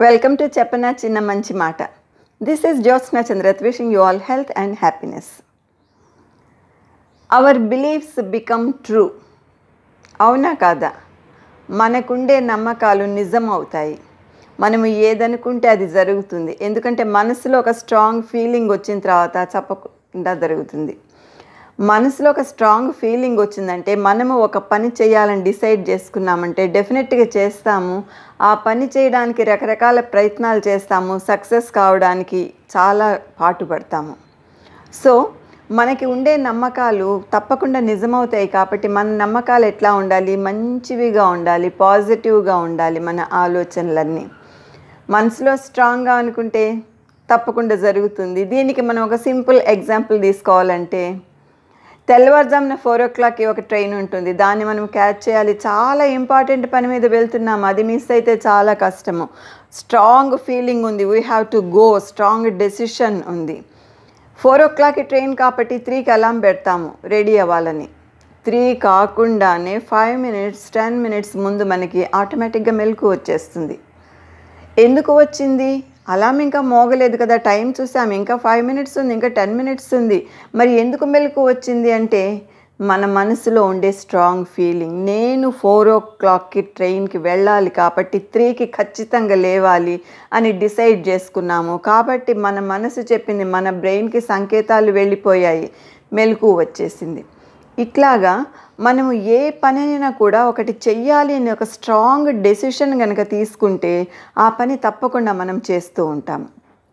Welcome to చెప్పన చిన్న మంచి మాట this is Jyotsna Chandrat wishing you all health and happiness our beliefs become true అవునా కాదా మనకుండే నమ్మకాలు నిజం అవుతాయి మనము ఏదనుకుంటే అది జరుగుతుంది ఎందుకంటే మనసులో ఒక స్ట్రాంగ్ ఫీలింగ్ వచ్చిన తర్వాత చెప్పకుండా జరుగుతుంది మనసులో ఒక స్ట్రాంగ్ ఫీలింగ్ వచ్చిందంటే మనము ఒక పని చేయాలని డిసైడ్ చేసుకున్నామంటే డెఫినెట్గా చేస్తాము ఆ పని చేయడానికి రకరకాల ప్రయత్నాలు చేస్తాము సక్సెస్ కావడానికి చాలా పాటుపడతాము సో మనకి ఉండే నమ్మకాలు తప్పకుండా నిజమవుతాయి కాబట్టి మన నమ్మకాలు ఎట్లా ఉండాలి మంచివిగా ఉండాలి పాజిటివ్గా ఉండాలి మన ఆలోచనలన్నీ మనసులో స్ట్రాంగ్గా అనుకుంటే తప్పకుండా జరుగుతుంది దీనికి మనం ఒక సింపుల్ ఎగ్జాంపుల్ తీసుకోవాలంటే తెల్లవారుజామున ఫోర్ ఓ క్లాక్కి ఒక ట్రైన్ ఉంటుంది దాన్ని మనం క్యాచ్ చేయాలి చాలా ఇంపార్టెంట్ పని మీద వెళ్తున్నాము అది మిస్ అయితే చాలా కష్టము స్ట్రాంగ్ ఫీలింగ్ ఉంది we have to go strong decision ఉంది ఫోర్ ఓ క్లాక్కి ట్రైన్ కాబట్టి త్రీకి అలాం పెడతాము రెడీ అవ్వాలని త్రీ కాకుండానే ఫైవ్ మినిట్స్ టెన్ మినిట్స్ ముందు మనకి ఆటోమేటిక్గా మెలకు వచ్చేస్తుంది ఎందుకు వచ్చింది అలాం ఇంకా మోగలేదు కదా టైం చూసాం ఇంకా ఫైవ్ మినిట్స్ ఉంది ఇంకా టెన్ మినిట్స్ ఉంది మరి ఎందుకు మెలకు వచ్చింది అంటే మన మనసులో ఉండే స్ట్రాంగ్ ఫీలింగ్ నేను ఫోర్ ఓ క్లాక్కి ట్రైన్కి వెళ్ళాలి కాబట్టి త్రీకి ఖచ్చితంగా లేవాలి అని డిసైడ్ చేసుకున్నాము కాబట్టి మన మనసు చెప్పింది మన బ్రెయిన్కి సంకేతాలు వెళ్ళిపోయాయి మెలకు వచ్చేసింది ఇట్లాగా మనము ఏ పనైనా కూడా ఒకటి చెయ్యాలి అని ఒక స్ట్రాంగ్ డెసిషన్ కనుక తీసుకుంటే ఆ పని తప్పకుండా మనం చేస్తూ ఉంటాం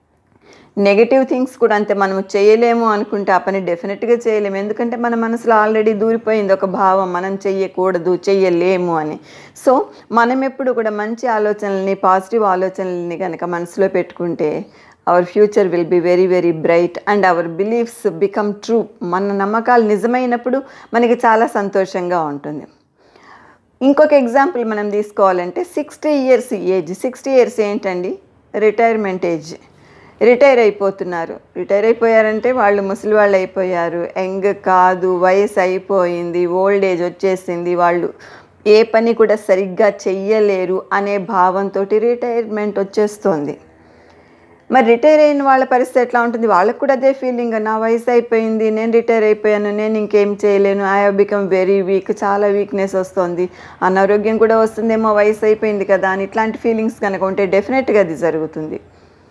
నెగటివ్ థింగ్స్ కూడా అంతే మనము చేయలేము అనుకుంటే ఆ పని డెఫినెట్గా చేయలేము ఎందుకంటే మన మనసులో ఆల్రెడీ దూరిపోయింది ఒక భావం మనం చెయ్యకూడదు చెయ్యలేము అని సో మనం ఎప్పుడు కూడా మంచి ఆలోచనల్ని పాజిటివ్ ఆలోచనల్ని కనుక మనసులో పెట్టుకుంటే our future will be very very bright and our beliefs become true మన నమ్మకాలు నిజమైనప్పుడు మనకి చాలా సంతోషంగా ఉంటుంది ఇంకొక ఎగ్జాంపుల్ మనం తీసుకోవాలంటే sixty years age sixty years ఏంటండి రిటైర్మెంట్ ఏజ్ రిటైర్ అయిపోతున్నారు రిటైర్ అయిపోయారంటే వాళ్ళు ముసలి వాళ్ళు అయిపోయారు యంగ్ కాదు వయసు అయిపోయింది ఓల్డ్ ఏజ్ వచ్చేసింది వాళ్ళు ఏ పని కూడా సరిగ్గా చెయ్యలేరు అనే భావంతో రిటైర్మెంట్ వచ్చేస్తుంది మరి రిటైర్ అయిన వాళ్ళ పరిస్థితి ఎట్లా ఉంటుంది వాళ్ళకు కూడా అదే ఫీలింగ్ నా వయసు అయిపోయింది నేను రిటైర్ అయిపోయాను నేను ఇంకేం చేయలేను I have become very weak చాలా వీక్నెస్ వస్తుంది అనారోగ్యం కూడా వస్తుందేమో వయసు అయిపోయింది కదా అని ఇట్లాంటి ఫీలింగ్స్ కనుక ఉంటే డెఫినెట్గా అది జరుగుతుంది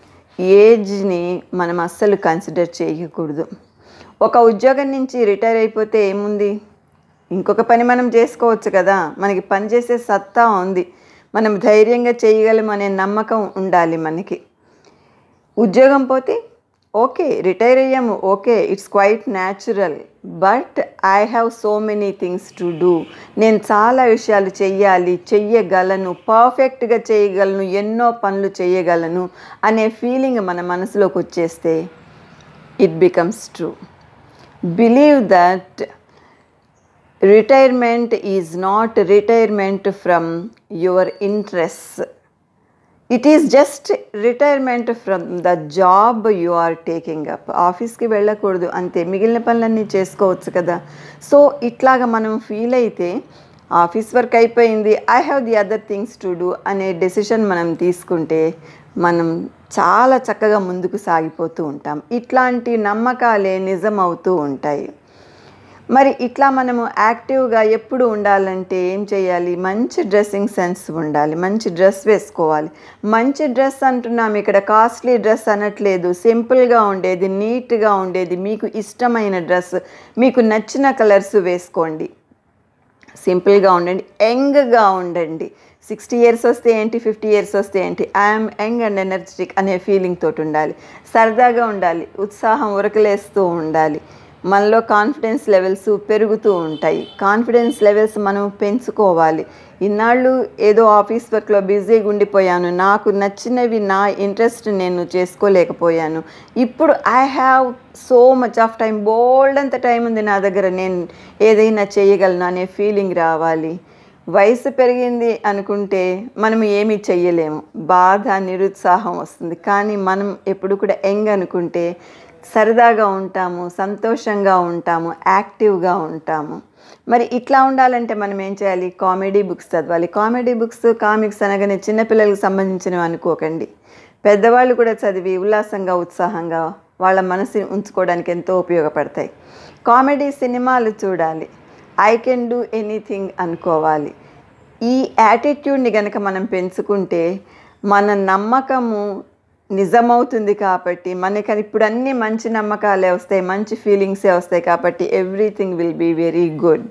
ఏజ్ని మనం అస్సలు కన్సిడర్ చేయకూడదు ఒక ఉద్యోగం నుంచి రిటైర్ అయిపోతే ఏముంది ఇంకొక పని మనం చేసుకోవచ్చు కదా మనకి పని చేసే సత్తా ఉంది మనం ధైర్యంగా చేయగలం అనే నమ్మకం ఉండాలి మనకి ఉద్యోగం పోతే ఓకే రిటైర్ అయ్యాము okay it's quite natural but I have so many things to do నేను చాలా విషయాలు చెయ్యాలి చెయ్యగలను పర్ఫెక్ట్గా చేయగలను ఎన్నో పనులు చేయగలను అనే ఫీలింగ్ మన మనసులోకి వచ్చేస్తే it becomes true believe that retirement is not retirement from your interest it is just retirement from the job you are taking up ఆఫీస్కి వెళ్ళకూడదు అంతే మిగిలిన పనులన్నీ చేసుకోవచ్చు కదా సో ఇట్లాగా మనం ఫీల్ అయితే ఆఫీస్ వర్క్ అయిపోయింది I have the other things to do అనే డెసిషన్ మనం తీసుకుంటే మనం చాలా చక్కగా ముందుకు సాగిపోతూ ఉంటాం ఇట్లాంటి నమ్మకాలే నిజం అవుతూ ఉంటాయి మరి ఇట్లా మనము యాక్టివ్గా ఎప్పుడు ఉండాలంటే ఏం చేయాలి మంచి డ్రెస్సింగ్ సెన్స్ ఉండాలి మంచి డ్రెస్ వేసుకోవాలి మంచి డ్రెస్ అంటున్నాం ఇక్కడ కాస్ట్లీ డ్రెస్ అనట్లేదు సింపుల్గా ఉండేది నీట్గా ఉండేది మీకు ఇష్టమైన డ్రెస్ మీకు నచ్చిన కలర్స్ వేసుకోండి సింపుల్గా ఉండండి యంగ్గా ఉండండి సిక్స్టీ ఇయర్స్ వస్తే ఏంటి ఫిఫ్టీ ఇయర్స్ వస్తే ఏంటి ఐఎమ్ యంగ్ అండ్ ఎనర్జెటిక్ అనే ఫీలింగ్ తోటి ఉండాలి సరదాగా ఉండాలి ఉత్సాహం ఉరకలేస్తూ ఉండాలి మనలో కాన్ఫిడెన్స్ లెవెల్స్ పెరుగుతూ ఉంటాయి కాన్ఫిడెన్స్ లెవెల్స్ మనం పెంచుకోవాలి ఇన్నాళ్ళు ఏదో ఆఫీస్ వర్క్లో బిజీగా ఉండిపోయాను నాకు నచ్చినవి నా ఇంట్రెస్ట్ నేను చేసుకోలేకపోయాను ఇప్పుడు I have so much of time బోల్డ్ అంత టైం ఉంది నా దగ్గర నేను ఏదైనా చేయగలను అనే ఫీలింగ్ రావాలి వయసు పెరిగింది అనుకుంటే మనం ఏమీ చెయ్యలేము బాధ నిరుత్సాహం వస్తుంది కానీ మనం ఎప్పుడు కూడా యంగ్ అనుకుంటే సరదాగా ఉంటాము సంతోషంగా ఉంటాము యాక్టివ్గా ఉంటాము మరి ఇట్లా ఉండాలంటే మనం ఏం చేయాలి కామెడీ బుక్స్ చదవాలి కామెడీ బుక్స్ కామిక్స్ అనగానే చిన్నపిల్లలకు సంబంధించినవి అనుకోకండి పెద్దవాళ్ళు కూడా చదివి ఉల్లాసంగా ఉత్సాహంగా వాళ్ళ మనసు ఉంచుకోవడానికి ఎంతో ఉపయోగపడతాయి కామెడీ సినిమాలు చూడాలి ఐ కెన్ డూ ఎనీథింగ్ అనుకోవాలి ఈ యాటిట్యూడ్ని కనుక మనం పెంచుకుంటే మన నమ్మకము నిజమవుతుంది కాబట్టి మనకి ఇప్పుడు అన్ని మంచి నమ్మకాలే వస్తాయి మంచి ఫీలింగ్సే వస్తాయి కాబట్టి everything will be very good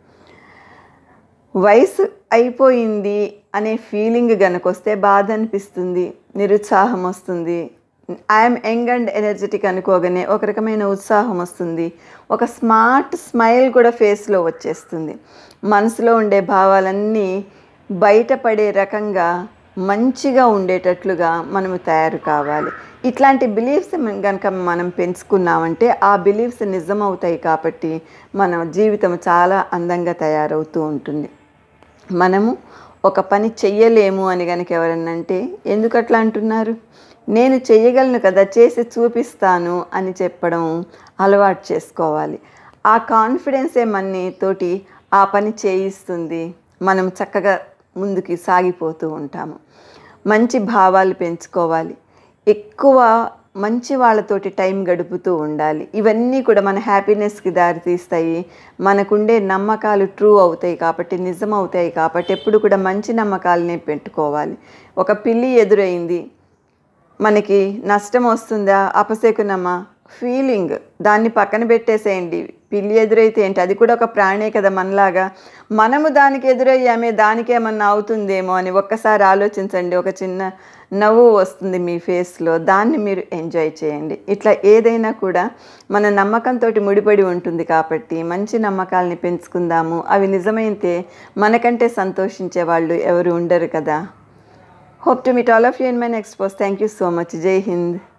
వయసు అయిపోయింది అనే ఫీలింగ్ కనుక వస్తే బాధ అనిపిస్తుంది నిరుత్సాహం వస్తుంది ఐఎమ్ యంగ్ అండ్ ఎనర్జెటిక్ అనుకోగానే ఒక రకమైన ఉత్సాహం వస్తుంది ఒక స్మార్ట్ స్మైల్ కూడా ఫేస్లో వచ్చేస్తుంది మనసులో ఉండే భావాలన్నీ బయటపడే రకంగా మంచిగా ఉండేటట్లుగా మనము తయారు కావాలి ఇట్లాంటి బిలీఫ్స్ కనుక మనం పెంచుకున్నామంటే ఆ బిలీఫ్స్ నిజమవుతాయి కాబట్టి మన జీవితం చాలా అందంగా తయారవుతూ ఉంటుంది మనము ఒక పని చెయ్యలేము అని కనుక ఎవరన్నా అంటే ఎందుకు అట్లా అంటున్నారు నేను చెయ్యగలను కదా చేసి చూపిస్తాను అని చెప్పడం అలవాటు చేసుకోవాలి ఆ కాన్ఫిడెన్సే మన్ని తోటి ఆ పని చేయిస్తుంది మనం చక్కగా ముందుకి సాగిపోతూ ఉంటాము మంచి భావాలు పెంచుకోవాలి ఎక్కువ మంచి వాళ్ళతోటి టైం గడుపుతూ ఉండాలి ఇవన్నీ కూడా మన హ్యాపీనెస్కి దారితీస్తాయి మనకుండే నమ్మకాలు ట్రూ అవుతాయి కాబట్టి నిజం అవుతాయి కాబట్టి ఎప్పుడు కూడా మంచి నమ్మకాలనే పెట్టుకోవాలి ఒక పిల్లి ఎదురైంది మనకి నష్టం వస్తుందా అపశకునమా ఫీలింగ్ దాన్ని పక్కన పెట్టేసేయండి పిల్లి ఎదురైతే ఏంటి అది కూడా ఒక ప్రాణే కదా మనలాగా మనము దానికి ఎదురయ్యామే దానికి ఏమన్నా అవుతుందేమో అని ఒక్కసారి ఆలోచించండి ఒక చిన్న నవ్వు వస్తుంది మీ ఫేస్లో దాన్ని మీరు ఎంజాయ్ చేయండి ఇట్లా ఏదైనా కూడా మన నమ్మకంతో ముడిపడి ఉంటుంది కాబట్టి మంచి నమ్మకాలని పెంచుకుందాము అవి నిజమైతే మనకంటే సంతోషించే వాళ్ళు ఎవరు ఉండరు కదా Hope to meet all of you in my next post. Thank you so much. Jai Hind.